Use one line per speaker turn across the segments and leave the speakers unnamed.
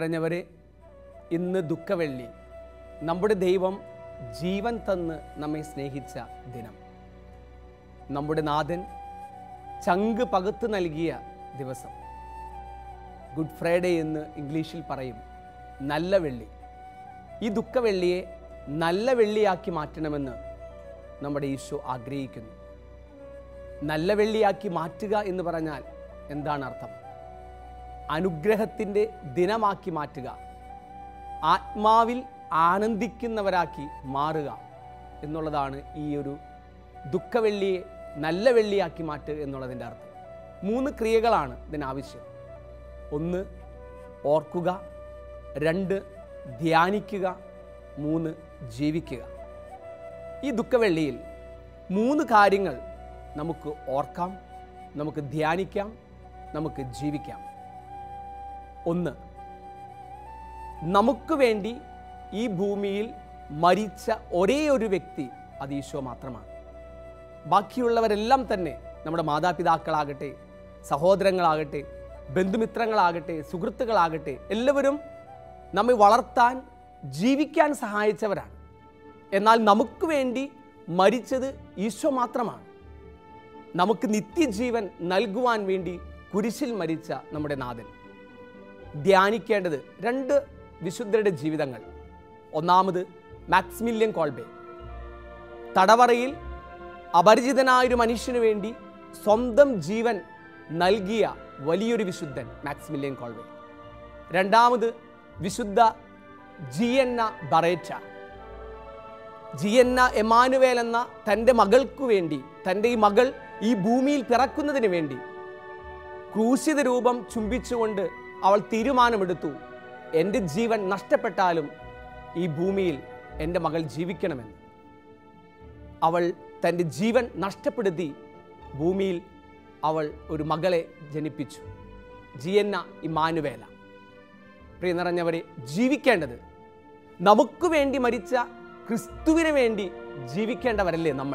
നിറഞ്ഞവരെ ഇന്ന് ദുഃഖവെള്ളി നമ്മുടെ ദൈവം ജീവൻ തന്ന് നമ്മെ സ്നേഹിച്ച ദിനം നമ്മുടെ നാഥൻ ചങ്ക് പകുത്ത് നൽകിയ ദിവസം ഗുഡ് ഫ്രൈഡേ എന്ന് ഇംഗ്ലീഷിൽ പറയും നല്ല വെള്ളി ഈ ദുഃഖവെള്ളിയെ നല്ല വെള്ളിയാക്കി മാറ്റണമെന്ന് നമ്മുടെ ഈശോ ആഗ്രഹിക്കുന്നു നല്ല വെള്ളിയാക്കി മാറ്റുക എന്ന് പറഞ്ഞാൽ എന്താണ് അർത്ഥം അനുഗ്രഹത്തിൻ്റെ ദിനമാക്കി മാറ്റുക ആത്മാവിൽ ആനന്ദിക്കുന്നവരാക്കി മാറുക എന്നുള്ളതാണ് ഈ ഒരു ദുഃഖവെള്ളിയെ നല്ല വെള്ളിയാക്കി മാറ്റുക എന്നുള്ളതിൻ്റെ അർത്ഥം മൂന്ന് ക്രിയകളാണ് ഇതിനാവശ്യം ഒന്ന് ഓർക്കുക രണ്ട് ധ്യാനിക്കുക മൂന്ന് ജീവിക്കുക ഈ ദുഃഖവെള്ളിയിൽ മൂന്ന് കാര്യങ്ങൾ നമുക്ക് ഓർക്കാം നമുക്ക് ധ്യാനിക്കാം നമുക്ക് ജീവിക്കാം ഒന്ന് നമുക്ക് വേണ്ടി ഈ ഭൂമിയിൽ മരിച്ച ഒരേ ഒരു വ്യക്തി അത് ഈശോ മാത്രമാണ് ബാക്കിയുള്ളവരെല്ലാം തന്നെ നമ്മുടെ മാതാപിതാക്കളാകട്ടെ സഹോദരങ്ങളാകട്ടെ ബന്ധുമിത്രങ്ങളാകട്ടെ സുഹൃത്തുക്കളാകട്ടെ എല്ലാവരും നമ്മെ വളർത്താൻ ജീവിക്കാൻ സഹായിച്ചവരാണ് എന്നാൽ നമുക്ക് വേണ്ടി മരിച്ചത് ഈശോ മാത്രമാണ് നമുക്ക് നിത്യജീവൻ നൽകുവാൻ വേണ്ടി കുരിശിൽ മരിച്ച നമ്മുടെ നാഥൻ ധ്യാനിക്കേണ്ടത് രണ്ട് വിശുദ്ധരുടെ ജീവിതങ്ങൾ ഒന്നാമത് മാക്സിമില്യൻ കോൾബെ തടവറയിൽ അപരിചിതനായൊരു മനുഷ്യന് വേണ്ടി സ്വന്തം ജീവൻ നൽകിയ വലിയൊരു വിശുദ്ധൻ മാക്സിമില്യൻ കോൾബെ രണ്ടാമത് വിശുദ്ധ ജിയന്ന ബറേറ്റ ജിയന്ന എമാനുവേൽ എന്ന തൻ്റെ മകൾക്കു വേണ്ടി തൻ്റെ ഈ മകൾ ഈ ഭൂമിയിൽ പിറക്കുന്നതിന് വേണ്ടി ക്രൂശിത രൂപം ചുംബിച്ചുകൊണ്ട് അവൾ തീരുമാനമെടുത്തു എൻ്റെ ജീവൻ നഷ്ടപ്പെട്ടാലും ഈ ഭൂമിയിൽ എൻ്റെ മകൾ ജീവിക്കണമെന്ന് അവൾ തൻ്റെ ജീവൻ നഷ്ടപ്പെടുത്തി ഭൂമിയിൽ അവൾ ഒരു മകളെ ജനിപ്പിച്ചു ജിയന്ന ഇമാനുവേല പ്രിയ നിറഞ്ഞവരെ ജീവിക്കേണ്ടത് നമുക്ക് വേണ്ടി മരിച്ച ക്രിസ്തുവിന് വേണ്ടി ജീവിക്കേണ്ടവരല്ലേ നമ്മൾ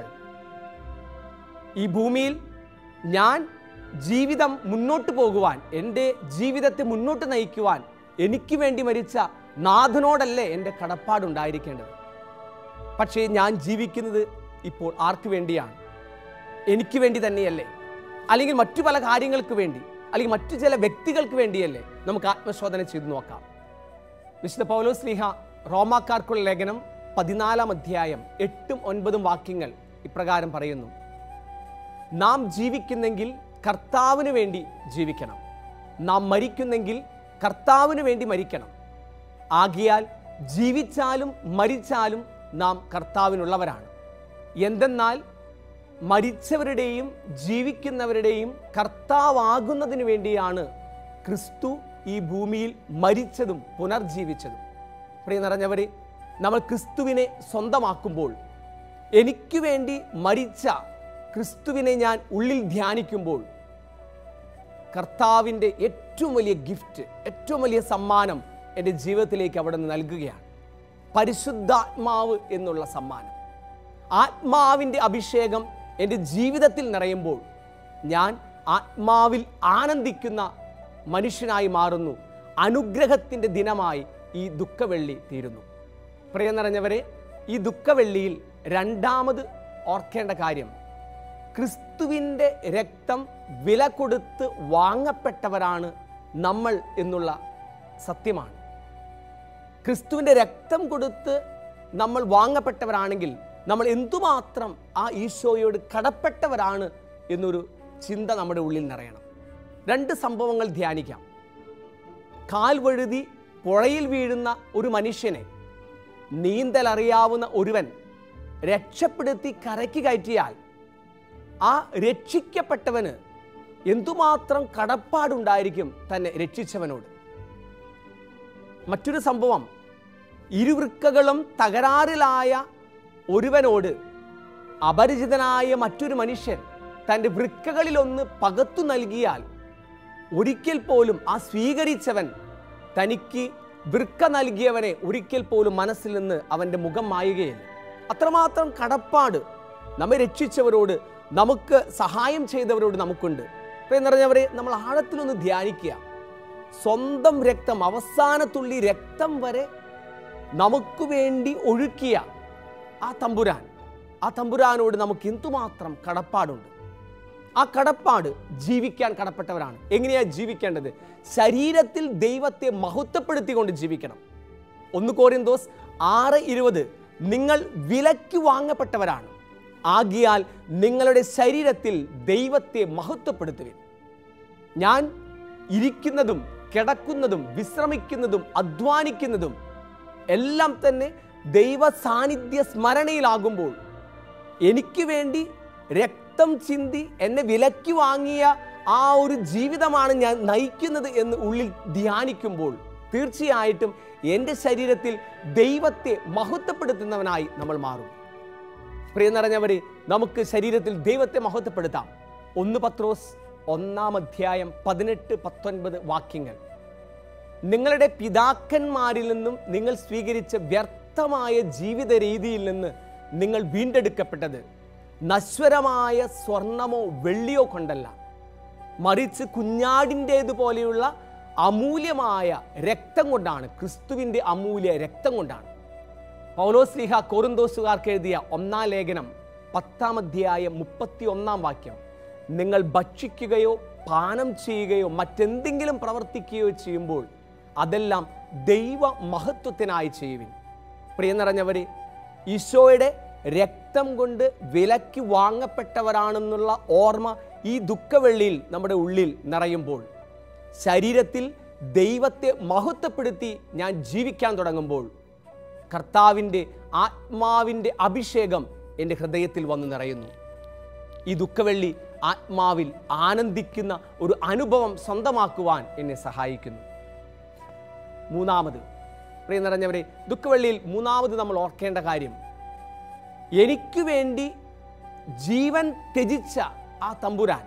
ഈ ഭൂമിയിൽ ഞാൻ ജീവിതം മുന്നോട്ട് പോകുവാൻ എൻ്റെ ജീവിതത്തെ മുന്നോട്ട് നയിക്കുവാൻ എനിക്ക് വേണ്ടി മരിച്ച നാഥനോടല്ലേ എൻ്റെ കടപ്പാടുണ്ടായിരിക്കേണ്ടത് പക്ഷേ ഞാൻ ജീവിക്കുന്നത് ഇപ്പോൾ ആർക്ക് വേണ്ടിയാണ് എനിക്ക് വേണ്ടി തന്നെയല്ലേ അല്ലെങ്കിൽ മറ്റു പല കാര്യങ്ങൾക്ക് വേണ്ടി അല്ലെങ്കിൽ മറ്റു ചില വ്യക്തികൾക്ക് വേണ്ടിയല്ലേ നമുക്ക് ആത്മശോധന ചെയ്തു നോക്കാം വിശുദ്ധ പൗലോസ് സ്ലീഹ റോമാക്കാർക്കുള്ള ലേഖനം പതിനാലാം അധ്യായം എട്ടും ഒൻപതും വാക്യങ്ങൾ ഇപ്രകാരം പറയുന്നു നാം ജീവിക്കുന്നെങ്കിൽ കർത്താവിന് വേണ്ടി ജീവിക്കണം നാം മരിക്കുന്നെങ്കിൽ കർത്താവിന് വേണ്ടി മരിക്കണം ആകിയാൽ ജീവിച്ചാലും മരിച്ചാലും നാം കർത്താവിനുള്ളവരാണ് എന്തെന്നാൽ മരിച്ചവരുടെയും ജീവിക്കുന്നവരുടെയും കർത്താവാകുന്നതിന് വേണ്ടിയാണ് ക്രിസ്തു ഈ ഭൂമിയിൽ മരിച്ചതും പുനർജീവിച്ചതും പ്രിയ നിറഞ്ഞവരെ നമ്മൾ ക്രിസ്തുവിനെ സ്വന്തമാക്കുമ്പോൾ എനിക്ക് വേണ്ടി മരിച്ച ക്രിസ്തുവിനെ ഞാൻ ഉള്ളിൽ ധ്യാനിക്കുമ്പോൾ കർത്താവിൻ്റെ ഏറ്റവും വലിയ ഗിഫ്റ്റ് ഏറ്റവും വലിയ സമ്മാനം എൻ്റെ ജീവിതത്തിലേക്ക് അവിടെ നിന്ന് നൽകുകയാണ് പരിശുദ്ധാത്മാവ് എന്നുള്ള സമ്മാനം ആത്മാവിൻ്റെ അഭിഷേകം എൻ്റെ ജീവിതത്തിൽ നിറയുമ്പോൾ ഞാൻ ആത്മാവിൽ ആനന്ദിക്കുന്ന മനുഷ്യനായി മാറുന്നു അനുഗ്രഹത്തിൻ്റെ ദിനമായി ഈ ദുഃഖവെള്ളി തീരുന്നു പ്രിയ നിറഞ്ഞവരെ ഈ ദുഃഖവെള്ളിയിൽ രണ്ടാമത് ഓർക്കേണ്ട കാര്യം ക്രിസ്തുവിൻ്റെ രക്തം വില കൊടുത്ത് വാങ്ങപ്പെട്ടവരാണ് നമ്മൾ എന്നുള്ള സത്യമാണ് ക്രിസ്തുവിൻ്റെ രക്തം കൊടുത്ത് നമ്മൾ വാങ്ങപ്പെട്ടവരാണെങ്കിൽ നമ്മൾ എന്തുമാത്രം ആ ഈശോയോട് കടപ്പെട്ടവരാണ് എന്നൊരു ചിന്ത നമ്മുടെ ഉള്ളിൽ നിറയണം രണ്ട് സംഭവങ്ങൾ ധ്യാനിക്കാം കാൽ വഴുതി പുഴയിൽ വീഴുന്ന ഒരു മനുഷ്യനെ നീന്തൽ അറിയാവുന്ന ഒരുവൻ രക്ഷപ്പെടുത്തി കരയ്ക്ക് കയറ്റിയാൽ ആ രക്ഷിക്കപ്പെട്ടവന് എന്തുമാത്രം കടപ്പാടുണ്ടായിരിക്കും തന്നെ രക്ഷിച്ചവനോട് മറ്റൊരു സംഭവം ഇരുവൃക്കകളും തകരാറിലായ ഒരുവനോട് അപരിചിതനായ മറ്റൊരു മനുഷ്യൻ തൻ്റെ വൃക്കകളിലൊന്ന് പകത്തു നൽകിയാൽ ഒരിക്കൽ പോലും ആ സ്വീകരിച്ചവൻ തനിക്ക് വൃക്ക നൽകിയവനെ ഒരിക്കൽ പോലും മനസ്സിൽ നിന്ന് അവൻ്റെ മുഖം മായുകയില്ല അത്രമാത്രം കടപ്പാട് നമ്മെ രക്ഷിച്ചവരോട് നമുക്ക് സഹായം ചെയ്തവരോട് നമുക്കുണ്ട് ഇപ്പം എന്ന് പറഞ്ഞവരെ നമ്മൾ ആഴത്തിലൊന്ന് ധ്യാനിക്കുക സ്വന്തം രക്തം അവസാനത്തുള്ളി രക്തം വരെ നമുക്ക് വേണ്ടി ഒഴുക്കിയ ആ തമ്പുരാൻ ആ തമ്പുരാനോട് നമുക്ക് എന്തുമാത്രം കടപ്പാടുണ്ട് ആ കടപ്പാട് ജീവിക്കാൻ കടപ്പെട്ടവരാണ് എങ്ങനെയാ ജീവിക്കേണ്ടത് ശരീരത്തിൽ ദൈവത്തെ മഹത്വപ്പെടുത്തിക്കൊണ്ട് ജീവിക്കണം ഒന്ന് കോരിന്തോസ് ആറ് ഇരുപത് നിങ്ങൾ വിലയ്ക്ക് വാങ്ങപ്പെട്ടവരാണ് ആകിയാൽ നിങ്ങളുടെ ശരീരത്തിൽ ദൈവത്തെ മഹത്വപ്പെടുത്തുവിൻ ഞാൻ ഇരിക്കുന്നതും കിടക്കുന്നതും വിശ്രമിക്കുന്നതും അധ്വാനിക്കുന്നതും എല്ലാം തന്നെ ദൈവ സാന്നിധ്യ സ്മരണയിലാകുമ്പോൾ എനിക്ക് വേണ്ടി രക്തം ചിന്തി എന്നെ വിലയ്ക്ക് വാങ്ങിയ ആ ഒരു ജീവിതമാണ് ഞാൻ നയിക്കുന്നത് എന്ന് ഉള്ളിൽ ധ്യാനിക്കുമ്പോൾ തീർച്ചയായിട്ടും എൻ്റെ ശരീരത്തിൽ ദൈവത്തെ മഹത്വപ്പെടുത്തുന്നവനായി നമ്മൾ മാറും പ്രിയ നിറഞ്ഞവരെ നമുക്ക് ശരീരത്തിൽ ദൈവത്തെ മഹത്വപ്പെടുത്താം ഒന്ന് പത്രോസ് ഒന്നാം അധ്യായം പതിനെട്ട് പത്തൊൻപത് വാക്യങ്ങൾ നിങ്ങളുടെ പിതാക്കന്മാരിൽ നിന്നും നിങ്ങൾ സ്വീകരിച്ച വ്യർത്ഥമായ ജീവിത രീതിയിൽ നിന്ന് നിങ്ങൾ വീണ്ടെടുക്കപ്പെട്ടത് നശ്വരമായ സ്വർണമോ വെള്ളിയോ കൊണ്ടല്ല മറിച്ച് കുഞ്ഞാടിൻ്റേതുപോലെയുള്ള അമൂല്യമായ രക്തം കൊണ്ടാണ് ക്രിസ്തുവിൻ്റെ അമൂല്യ രക്തം കൊണ്ടാണ് പൗലോസ്ലിഹ കോറിന്തോസുകാർക്ക് എഴുതിയ ഒന്നാം ലേഖനം പത്താം അധ്യായം മുപ്പത്തി ഒന്നാം വാക്യം നിങ്ങൾ ഭക്ഷിക്കുകയോ പാനം ചെയ്യുകയോ മറ്റെന്തെങ്കിലും പ്രവർത്തിക്കുകയോ ചെയ്യുമ്പോൾ അതെല്ലാം ദൈവ മഹത്വത്തിനായി ചെയ്യുവിൻ പ്രിയ നിറഞ്ഞവരെ ഈശോയുടെ രക്തം കൊണ്ട് വിലയ്ക്ക് വാങ്ങപ്പെട്ടവരാണെന്നുള്ള ഓർമ്മ ഈ ദുഃഖവെള്ളിയിൽ നമ്മുടെ ഉള്ളിൽ നിറയുമ്പോൾ ശരീരത്തിൽ ദൈവത്തെ മഹത്വപ്പെടുത്തി ഞാൻ ജീവിക്കാൻ തുടങ്ങുമ്പോൾ കർത്താവിൻ്റെ ആത്മാവിൻ്റെ അഭിഷേകം എൻ്റെ ഹൃദയത്തിൽ വന്ന് നിറയുന്നു ഈ ദുഃഖവെള്ളി ആത്മാവിൽ ആനന്ദിക്കുന്ന ഒരു അനുഭവം സ്വന്തമാക്കുവാൻ എന്നെ സഹായിക്കുന്നു മൂന്നാമത് പ്രിയ നിറഞ്ഞവരെ ദുഃഖവെള്ളിയിൽ മൂന്നാമത് നമ്മൾ ഓർക്കേണ്ട കാര്യം എനിക്ക് വേണ്ടി ജീവൻ ത്യജിച്ച ആ തമ്പുരാൻ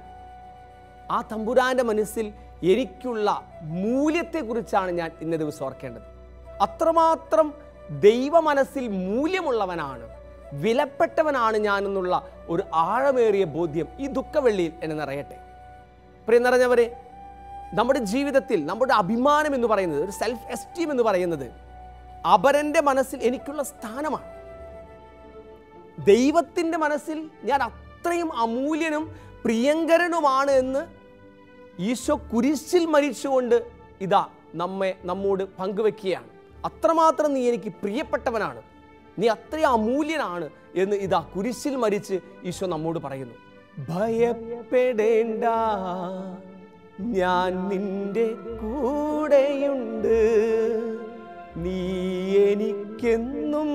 ആ തമ്പുരാൻ്റെ മനസ്സിൽ എനിക്കുള്ള മൂല്യത്തെക്കുറിച്ചാണ് ഞാൻ ഇന്ന ദിവസം ഓർക്കേണ്ടത് അത്രമാത്രം ദൈവ മനസ്സിൽ മൂല്യമുള്ളവനാണ് വിലപ്പെട്ടവനാണ് ഞാനെന്നുള്ള ഒരു ആഴമേറിയ ബോധ്യം ഈ ദുഃഖവെള്ളിയിൽ എന്നെ നിറയട്ടെ പ്രിയ നിറഞ്ഞവരെ നമ്മുടെ ജീവിതത്തിൽ നമ്മുടെ അഭിമാനം എന്ന് പറയുന്നത് ഒരു സെൽഫ് എസ്റ്റീം എന്ന് പറയുന്നത് അപരൻ്റെ മനസ്സിൽ എനിക്കുള്ള സ്ഥാനമാണ് ദൈവത്തിൻ്റെ മനസ്സിൽ ഞാൻ അത്രയും അമൂല്യനും പ്രിയങ്കരനുമാണ് എന്ന് ഈശോ കുരിശിൽ മരിച്ചുകൊണ്ട് ഇതാ നമ്മെ നമ്മോട് പങ്കുവെക്കുകയാണ് അത്രമാത്രം നീ എനിക്ക് പ്രിയപ്പെട്ടവനാണ് നീ അത്രയും അമൂല്യനാണ് എന്ന് ഇതാ കുരിശിൽ മരിച്ച് ഈശോ നമ്മോട് പറയുന്നു ഭയപ്പെടേണ്ട ഞാൻ നിന്റെ കൂടെയുണ്ട് നീ എനിക്കെന്നും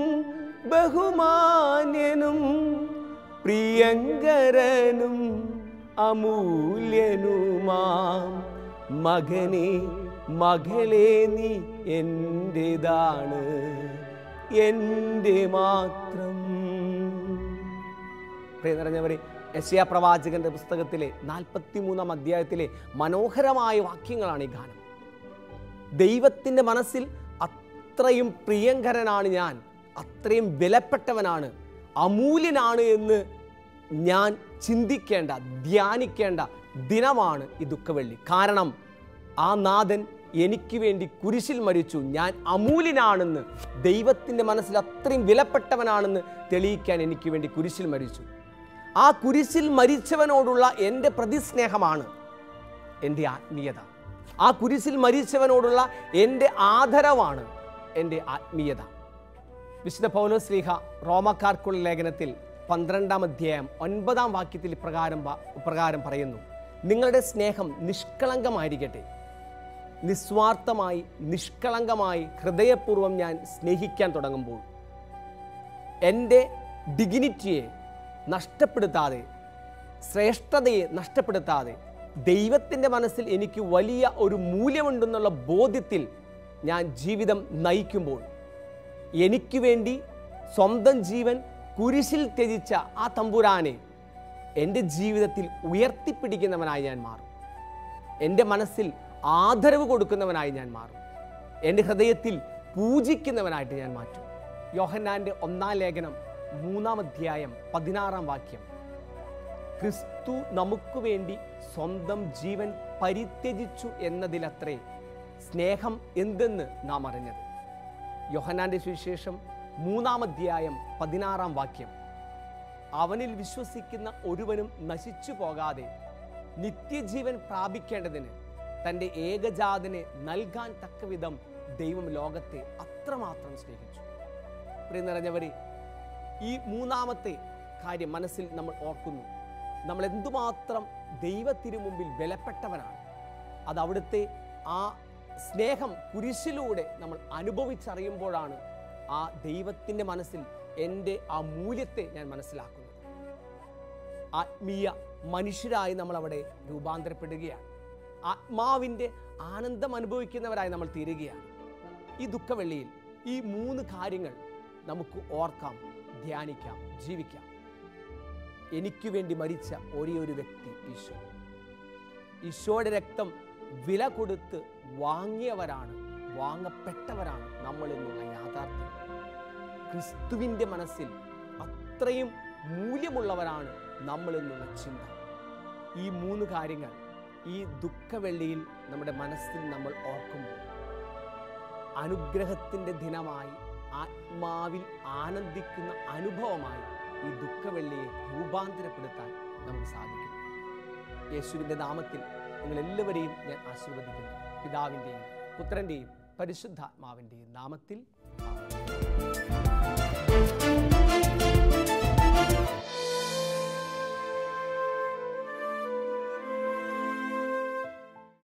ബഹുമാന്യനും പ്രിയങ്കരനും അമൂല്യനുമാം മകനെ മകളെ നീ എൻ്റെതാണ് എൻ്റെ മാത്രം പ്രിയ നിറഞ്ഞവരെ യശയ പ്രവാചകന്റെ പുസ്തകത്തിലെ നാൽപ്പത്തി മൂന്നാം അധ്യായത്തിലെ മനോഹരമായ വാക്യങ്ങളാണ് ഈ ഗാനം ദൈവത്തിൻ്റെ മനസ്സിൽ അത്രയും പ്രിയങ്കരനാണ് ഞാൻ അത്രയും വിലപ്പെട്ടവനാണ് അമൂല്യനാണ് എന്ന് ഞാൻ ചിന്തിക്കേണ്ട ധ്യാനിക്കേണ്ട ദിനമാണ് ഈ ദുഃഖവെള്ളി കാരണം ആ നാഥൻ എനിക്ക് വേണ്ടി കുരിശിൽ മരിച്ചു ഞാൻ അമൂല്യനാണെന്ന് ദൈവത്തിൻ്റെ മനസ്സിൽ അത്രയും വിലപ്പെട്ടവനാണെന്ന് തെളിയിക്കാൻ എനിക്ക് വേണ്ടി കുരിശിൽ മരിച്ചു ആ കുരിശിൽ മരിച്ചവനോടുള്ള എൻ്റെ പ്രതിസ്നേഹമാണ് എൻ്റെ ആത്മീയത ആ കുരിശിൽ മരിച്ചവനോടുള്ള എൻ്റെ ആദരവാണ് എൻ്റെ ആത്മീയത വിശുദ്ധ പൗലോസ് ശ്രീഹ റോമക്കാർക്കുള്ള ലേഖനത്തിൽ പന്ത്രണ്ടാം അധ്യായം ഒൻപതാം വാക്യത്തിൽ ഇപ്രകാരം പ- ഇപ്രകാരം പറയുന്നു നിങ്ങളുടെ സ്നേഹം നിഷ്കളങ്കമായിരിക്കട്ടെ നിസ്വാർത്ഥമായി നിഷ്കളങ്കമായി ഹൃദയപൂർവ്വം ഞാൻ സ്നേഹിക്കാൻ തുടങ്ങുമ്പോൾ എൻ്റെ ഡിഗ്നിറ്റിയെ നഷ്ടപ്പെടുത്താതെ ശ്രേഷ്ഠതയെ നഷ്ടപ്പെടുത്താതെ ദൈവത്തിൻ്റെ മനസ്സിൽ എനിക്ക് വലിയ ഒരു മൂല്യമുണ്ടെന്നുള്ള ബോധ്യത്തിൽ ഞാൻ ജീവിതം നയിക്കുമ്പോൾ എനിക്ക് വേണ്ടി സ്വന്തം ജീവൻ കുരിശിൽ ത്യജിച്ച ആ തമ്പുരാനെ എൻ്റെ ജീവിതത്തിൽ ഉയർത്തിപ്പിടിക്കുന്നവനായി ഞാൻ മാറും എൻ്റെ മനസ്സിൽ ആദരവ് കൊടുക്കുന്നവനായി ഞാൻ മാറും എൻ്റെ ഹൃദയത്തിൽ പൂജിക്കുന്നവനായിട്ട് ഞാൻ മാറ്റും യോഹന്നാൻ്റെ ഒന്നാം ലേഖനം മൂന്നാം അധ്യായം പതിനാറാം വാക്യം ക്രിസ്തു നമുക്ക് വേണ്ടി സ്വന്തം ജീവൻ പരിത്യജിച്ചു എന്നതിലത്രേ സ്നേഹം എന്തെന്ന് നാം അറിഞ്ഞത് യോഹന്നാന്റെ സുവിശേഷം മൂന്നാം അധ്യായം പതിനാറാം വാക്യം അവനിൽ വിശ്വസിക്കുന്ന ഒരുവനും നശിച്ചു പോകാതെ നിത്യജീവൻ പ്രാപിക്കേണ്ടതിന് തൻ്റെ ഏകജാതനെ നൽകാൻ തക്കവിധം ദൈവം ലോകത്തെ അത്രമാത്രം സ്നേഹിച്ചു പ്രിയ നിറഞ്ഞവരെ ഈ മൂന്നാമത്തെ കാര്യം മനസ്സിൽ നമ്മൾ ഓർക്കുന്നു നമ്മൾ എന്തുമാത്രം ദൈവത്തിനു മുമ്പിൽ ബലപ്പെട്ടവനാണ് അത് അവിടുത്തെ ആ സ്നേഹം കുരിശിലൂടെ നമ്മൾ അനുഭവിച്ചറിയുമ്പോഴാണ് ആ ദൈവത്തിൻ്റെ മനസ്സിൽ എൻ്റെ ആ മൂല്യത്തെ ഞാൻ മനസ്സിലാക്കുന്നത് ആത്മീയ മനുഷ്യരായി നമ്മൾ അവിടെ രൂപാന്തരപ്പെടുകയാണ് ആത്മാവിൻ്റെ ആനന്ദം അനുഭവിക്കുന്നവരായി നമ്മൾ തീരുകയാണ് ഈ ദുഃഖവെള്ളിയിൽ ഈ മൂന്ന് കാര്യങ്ങൾ നമുക്ക് ഓർക്കാം ധ്യാനിക്കാം ജീവിക്കാം എനിക്ക് വേണ്ടി മരിച്ച ഒരേ ഒരു വ്യക്തി ഈശോ ഈശോയുടെ രക്തം വില കൊടുത്ത് വാങ്ങിയവരാണ് വാങ്ങപ്പെട്ടവരാണ് നമ്മൾ എന്നുള്ള യാഥാർത്ഥ്യം ക്രിസ്തുവിൻ്റെ മനസ്സിൽ അത്രയും മൂല്യമുള്ളവരാണ് നമ്മൾ എന്നുള്ള ചിന്ത ഈ മൂന്ന് കാര്യങ്ങൾ ഈ ദുഃഖവെള്ളിയിൽ നമ്മുടെ മനസ്സിൽ നമ്മൾ ഓർക്കുമ്പോൾ അനുഗ്രഹത്തിൻ്റെ ദിനമായി ആത്മാവിൽ ആനന്ദിക്കുന്ന അനുഭവമായി ഈ ദുഃഖവെള്ളിയെ രൂപാന്തരപ്പെടുത്താൻ നമുക്ക് സാധിക്കും യേശുവിൻ്റെ നാമത്തിൽ നിങ്ങൾ എല്ലാവരെയും ഞാൻ ആശീർവദിക്കുന്നു പിതാവിൻ്റെയും പുത്രൻ്റെയും പരിശുദ്ധാത്മാവിൻ്റെയും നാമത്തിൽ ആമേൻ.